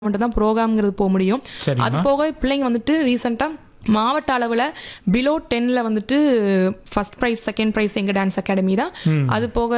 மட்டும் தான் ப்ரோக்ராம்ங்கிறது போக முடியும் சரிம்மா. அது போக பிள்ளைங்க வந்துட்டு ரீசெண்டாக மாவட்ட அளவில் பிலோ டென்னில் வந்துட்டு ஃபர்ஸ்ட் ப்ரைஸ் செகண்ட் ப்ரைஸ் எங்கள் டான்ஸ் அகாடமி தான் அது போக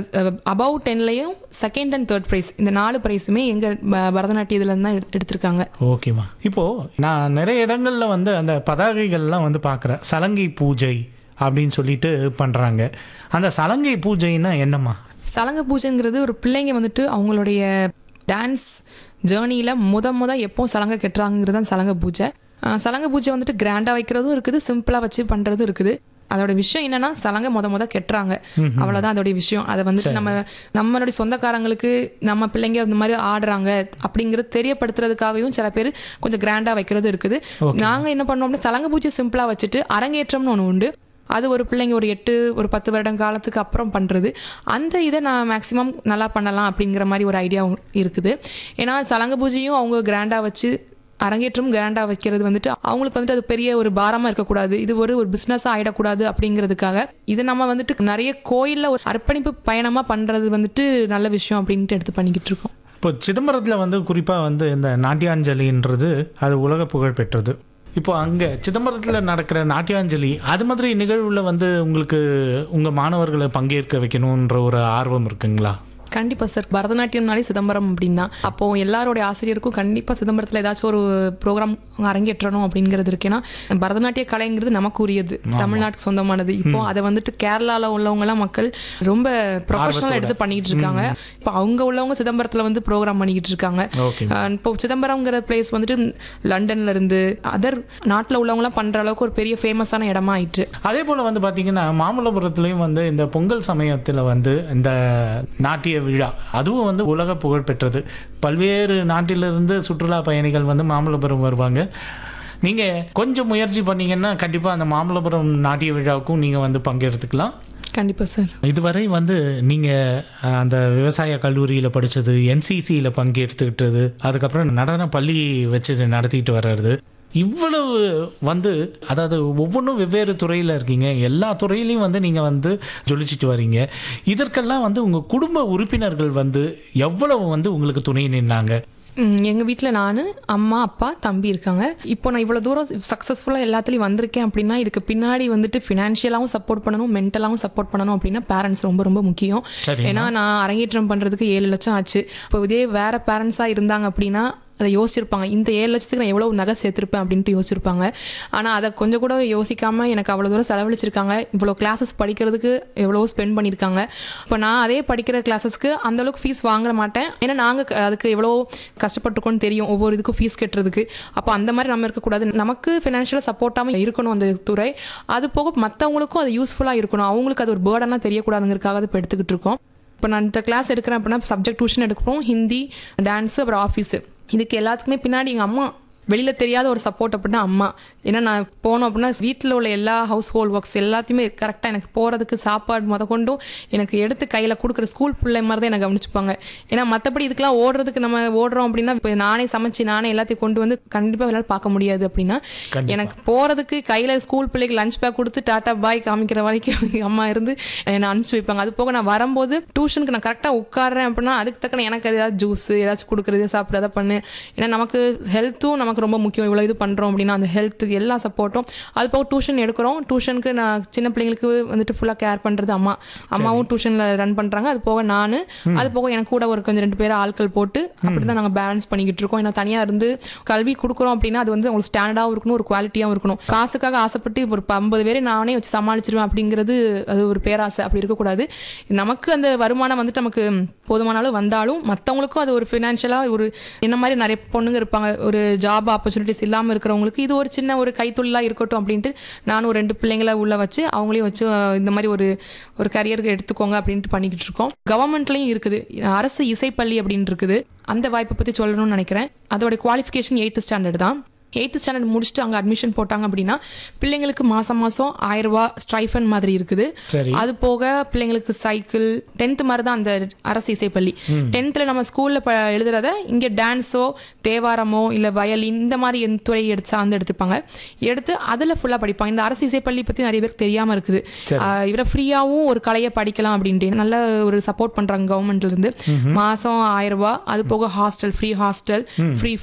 அபவ் டென்லையும் செகண்ட் அண்ட் தேர்ட் ப்ரைஸ் இந்த நாலு ப்ரைஸுமே எங்கள் பரதநாட்டிய இதுல தான் எடுத்து- எடுத்திருக்காங்க ஓகேம்மா இப்போ நான் நிறைய இடங்கள்ல வந்து அந்த பதாகைகள்லாம் வந்து பார்க்குறேன் சலங்கை பூஜை அப்படின்னு சொல்லிட்டு பண்றாங்க அந்த சலங்கை பூஜைன்னா என்னம்மா சலங்க பூஜைங்கிறது ஒரு பிள்ளைங்க வந்துட்டு அவங்களுடைய டான்ஸ் ஜேர்னியில் முத முத எப்போ சலங்கை கட்டுறாங்கிறது தான் சலங்க பூஜை அஹ் சலங்க பூஜை வந்துட்டு கிராண்டாக வைக்கிறதும் இருக்குது சிம்பிளாக வச்சு பண்ணுறதும் இருக்குது அதோட விஷயம் என்னன்னா சலங்கை முத முத கெட்டுறாங்க அவ்வளவுதான் அதோட விஷயம் அதை வந்துட்டு நம்ம நம்மளுடைய சொந்தக்காரங்களுக்கு நம்ம பிள்ளைங்க இந்த மாதிரி ஆடுறாங்க அப்படிங்கிறது தெரியப்படுத்துறதுக்காகவும் சில பேர் கொஞ்சம் கிராண்டா வைக்கிறது இருக்குது நாங்க என்ன பண்ணோம் அப்படின்னா சலங்கை பூஜை சிம்பிளா வச்சுட்டு அரங்கேற்றம்னு ஒன்று உண்டு அது ஒரு பிள்ளைங்க ஒரு எட்டு ஒரு பத்து வருடம் காலத்துக்கு அப்புறம் பண்ணுறது அந்த இதை நான் மேக்ஸிமம் நல்லா பண்ணலாம் அப்படிங்கிற மாதிரி ஒரு ஐடியா இருக்குது ஏன்னா சலங்க பூஜையும் அவங்க கிராண்டாக வச்சு அரங்கேற்றம் கிராண்டாக வைக்கிறது வந்துட்டு அவங்களுக்கு வந்துட்டு அது பெரிய ஒரு பாரமாக இருக்கக்கூடாது இது ஒரு ஒரு பிஸ்னஸாக ஆகிடக்கூடாது அப்படிங்கிறதுக்காக இது நம்ம வந்துட்டு நிறைய கோயிலில் ஒரு அர்ப்பணிப்பு பயணமாக பண்ணுறது வந்துட்டு நல்ல விஷயம் அப்படின்ட்டு எடுத்து பண்ணிக்கிட்டு இருக்கோம் இப்போ சிதம்பரத்தில் வந்து குறிப்பாக வந்து இந்த நாட்டியாஞ்சலின்றது அது உலக புகழ் பெற்றது இப்போ அங்கே சிதம்பரத்தில் நடக்கிற நாட்டியாஞ்சலி அது மாதிரி நிகழ்வில் வந்து உங்களுக்கு உங்கள் மாணவர்களை பங்கேற்க வைக்கணுன்ற ஒரு ஆர்வம் இருக்குங்களா கண்டிப்பாக சார் பரதநாட்டியம்னாலே சிதம்பரம் அப்படின்னு தான் அப்போ எல்லாரோட ஆசிரியருக்கும் கண்டிப்பாக சிதம்பரத்தில் ஏதாச்சும் ஒரு ப்ரோக்ராம் அரங்கேற்றணும் அப்படிங்கிறது இருக்கு ஏன்னா பரதநாட்டிய கலைங்கிறது நமக்கு உரியது தமிழ்நாட்டுக்கு சொந்தமானது இப்போ அதை வந்துட்டு கேரளாவில் உள்ளவங்கலாம் மக்கள் ரொம்ப ப்ரொஃபஷனலாக எடுத்து பண்ணிட்டு இருக்காங்க இப்போ அவங்க உள்ளவங்க சிதம்பரத்தில் வந்து ப்ரோக்ராம் பண்ணிக்கிட்டு இருக்காங்க ஓகே அஹ் இப்போ சிதம்பரம்ங்கிற பிளேஸ் வந்துட்டு லண்டன்ல இருந்து அதர் நாட்டில் உள்ளவங்கலாம் பண்ற அளவுக்கு ஒரு பெரிய ஃபேமஸான இடமா ஆயிட்டு அதே போல் வந்து பார்த்தீங்கன்னா மாமல்லபுரத்துலேயும் வந்து இந்த பொங்கல் சமயத்தில் வந்து இந்த நாட்டிய விழா அதுவும் வந்து உலக புகழ் பெற்றது பல்வேறு நாட்டிலிருந்து சுற்றுலா பயணிகள் வந்து மாமல்லபுரம் வருவாங்க நீங்கள் கொஞ்சம் முயற்சி பண்ணீங்கன்னா கண்டிப்பாக அந்த மாமல்லபுரம் நாட்டிய விழாவுக்கும் நீங்கள் வந்து பங்கெடுத்துக்கலாம் கண்டிப்பா சார் இதுவரை வந்து நீங்கள் அந்த விவசாய கல்லூரியில் படித்தது என்சிசியில் பங்கெடுத்துக்கிட்டது அதுக்கப்புறம் நடன பள்ளி வச்சு நடத்திட்டு வர்றது இவ்வளவு வந்து அதாவது ஒவ்வொன்றும் வெவ்வேறு துறையில் இருக்கீங்க எல்லா துறையிலையும் வந்து நீங்கள் வந்து ஜொலிச்சிட்டு வரீங்க இதற்கெல்லாம் வந்து உங்கள் குடும்ப உறுப்பினர்கள் வந்து எவ்வளவு வந்து உங்களுக்கு துணை நின்னாங்க ம், எங்க வீட்ல நானு அம்மா அப்பா தம்பி இருக்காங்க இப்போ நான் இவ்வளவு தூரம் சக்சஸ்ஃபுல்லா எல்லாத்துலயும் வந்திருக்கேன் அப்படின்னா இதுக்கு பின்னாடி வந்துட்டு ஃபினான்ஷியலாவும் சப்போர்ட் பண்ணணும் மென்டலாவும் சப்போர்ட் பண்ணணும் அப்படின்னா பேரண்ட்ஸ் ரொம்ப ரொம்ப முக்கியம் சரிம்மா. ஏன்னா நான் அரங்கேற்றம் பண்றதுக்கு ஏழு லட்சம் ஆச்சு இப்போ இதே வேற பேரண்ட்ஸா இருந்தாங்க அப்படின்னா அதை யோசிச்சிருப்பாங்க இந்த ஏழு லட்சத்துக்கு நான் எவ்வளவு நகை சேர்த்திருப்பேன் அப்படின்ட்டு யோசிச்சிருப்பாங்க ஆனா அதை கொஞ்சம் கூட யோசிக்காம எனக்கு அவ்வளவு தூரம் செலவழிச்சிருக்காங்க இவ்வளவு கிளாஸஸ் படிக்கிறதுக்கு எவ்வளவோ ஸ்பெண்ட் பண்ணியிருக்காங்க இப்போ நான் அதே படிக்கிற கிளாஸஸ்க்கு அந்த அளவுக்கு ஃபீஸ் வாங்க மாட்டேன் ஏன்னா நாங்க க- அதுக்கு எவ்வளோ கஷ்டப்பட்டிருக்கோம்னு தெரியும் ஒவ்வொரு இதுக்கும் ஃபீஸ் கட்டுறதுக்கு அப்போ அந்த மாதிரி நம்ம இருக்கக்கூடாது நமக்கு ஃபினான்ஷியலாக சப்போர்ட்டாமல் இருக்கணும் அந்த துறை அது போக மற்றவங்களுக்கும் அது யூஸ்ஃபுல்லாக இருக்கணும் அவங்களுக்கு அது ஒரு பேர்டனாக தெரியக்கூடாதுங்கிறதுக்காக அதை இப்போ எடுத்துக்கிட்டு இருக்கோம் இப்போ நான் இந்த கிளாஸ் எடுக்கிறேன் அப்படின்னா சப்ஜெக்ட் டியூஷன் எடுக்கிறோம் ஹிந்தி டான்ஸு அப்புறம் ஆஃபீஸு இதுக்கு எல்லாத்துக்குமே பின்னாடி எங்கள் அம்மா வெளியில் தெரியாத ஒரு சப்போர்ட் அப்படின்னா அம்மா ஏன்னா நான் போனோம் அப்படின்னா வீட்டில் உள்ள எல்லா ஹவுஸ் ஹோல்ட் ஒர்க்ஸ் எல்லாத்தையுமே கரெக்டாக எனக்கு போகிறதுக்கு சாப்பாடு முத கொண்டும் எனக்கு எடுத்து கையில் கொடுக்குற ஸ்கூல் பிள்ளை மாதிரி தான் எனக்கு கவனிச்சுப்பாங்க ஏன்னா மற்றபடி இதுக்கெல்லாம் ஓடுறதுக்கு நம்ம ஓடுறோம் அப்படின்னா இப்போ நானே சமைச்சு நானே எல்லாத்தையும் கொண்டு வந்து கண்டிப்பாக என்னால் பார்க்க முடியாது அப்படின்னா கண்டிப்பா. எனக்கு போகிறதுக்கு கையில் ஸ்கூல் பிள்ளைக்கு லஞ்ச் பேக் கொடுத்து டாட்டா பாய் காமிக்கிற வரைக்கும் எங்க அம்மா இருந்து என்னை அனுப்பிச்சு வைப்பாங்க அது போக நான் வரும்போது டியூஷனுக்கு நான் கரெக்டாக உட்காடுறேன் அப்படின்னா அதுக்கு தக்கன எனக்கு ஏதாவது ஜூஸ் ஏதாச்சும் கொடுக்குறது சாப்பிட்றத அதை பண்ணு ஏன்னா நமக்கு ஹெல்த்தும் நமக்கு ரொம்ப முக்கியம் இவ்வளோ இது பண்ணுறோம் அப்படின்னா அந்த ஹெல்த்துக்கு எல்லா சப்போர்ட்டும் அது போக டியூஷன் எடுக்கிறோம் டியூஷனுக்கு நான் சின்ன பிள்ளைங்களுக்கு வந்துட்டு ஃபுல்லாக கேர் பண்ணுறது அம்மா அம்மாவும் டியூஷனில் ரன் பண்ணுறாங்க அது போக நான் அது போக எனக்கு கூட ஒரு கொஞ்சம் ரெண்டு பேர் ஆட்கள் போட்டு அப்படி தான் நாங்கள் பேலன்ஸ் பண்ணிக்கிட்டு இருக்கோம் ஏன்னா தனியாக இருந்து கல்வி கொடுக்குறோம் அப்படின்னா அது வந்து உங்களுக்கு ஸ்டாண்டர்டாகவும் இருக்கணும் ஒரு குவாலிட்டியாகவும் இருக்கணும் காசுக்காக ஆசைப்பட்டு ஒரு ஐம்பது பேரை நானே வச்சு சமாளிச்சிருவேன் அப்படிங்கிறது அது ஒரு பேராசை அப்படி இருக்கக்கூடாது நமக்கு அந்த வருமானம் வந்துட்டு நமக்கு போதுமான அளவு வந்தாலும் மற்றவங்களுக்கும் அது ஒரு ஃபினான்ஷியலாக ஒரு என்ன மாதிரி நிறைய பொண்ணுங்க இருப்பாங்க ஒரு ஜாப் ஆப்பர்ச்சுனிட்டிஸ் இல்லாமல் இருக்கிறவங்களுக்கு இது ஒரு சின்ன ஒரு கைத்தொழிலாக இருக்கட்டும் அப்படின்ட்டு நானும் ஒரு ரெண்டு பிள்ளைங்கள உள்ள வச்சு அவங்களையும் வச்சு அஹ், இந்த மாதிரி ஒரு ஒரு கரியருக்கு எடுத்துக்கோங்க அப்படின்ட்டு பண்ணிக்கிட்டு இருக்கோம் கவர்மெண்ட்லையும் இருக்குது அரசு இசைப்பள்ளி அப்படின்னு இருக்குது அந்த வாய்ப்பை பற்றி சொல்லணும்னு நினைக்கிறேன் அதோட குவாலிஃபிகேஷன் எயித்து ஸ்டாண்டர்ட் தான் எயித்து ஸ்டாண்டர்ட் முடிச்சுட்டு அங்கே அட்மிஷன் போட்டாங்க அப்படின்னா பிள்ளைங்களுக்கு மாசம் மாசம் ஆயிரம் ரூபாய் ஸ்ட்ரைஃபன் மாதிரி இருக்குது சரி அது போக பிள்ளைங்களுக்கு சைக்கிள் டென்த் மாதிரி தான் அந்த அரசு இசைப்பள்ளி டென்த்தில் நம்ம ஸ்கூலில் ப எழுதுறத இங்கே டான்ஸோ தேவாரமோ இல்லை வயலின் இந்த மாதிரி எந்த துறை எடுத்து சார்ந்து எடுத்துப்பாங்க எடுத்து அதில் ஃபுல்லாக படிப்பாங்க இந்த அரசு இசைப்பள்ளி பற்றி நிறைய பேருக்கு தெரியாமல் இருக்குது சரி. ஆஹ் இவரை ஃப்ரீயாகவும் ஒரு கலையை படிக்கலாம் அப்படின்ட்டு நல்ல ஒரு சப்போர்ட் பண்ணுறாங்க கவர்மெண்ட்ல இருந்து மாதம் ஆயிரம் ரூபாய் அது போக ஹாஸ்டல் ஃப்ரீ ஹாஸ்டல் ஃப்ரீ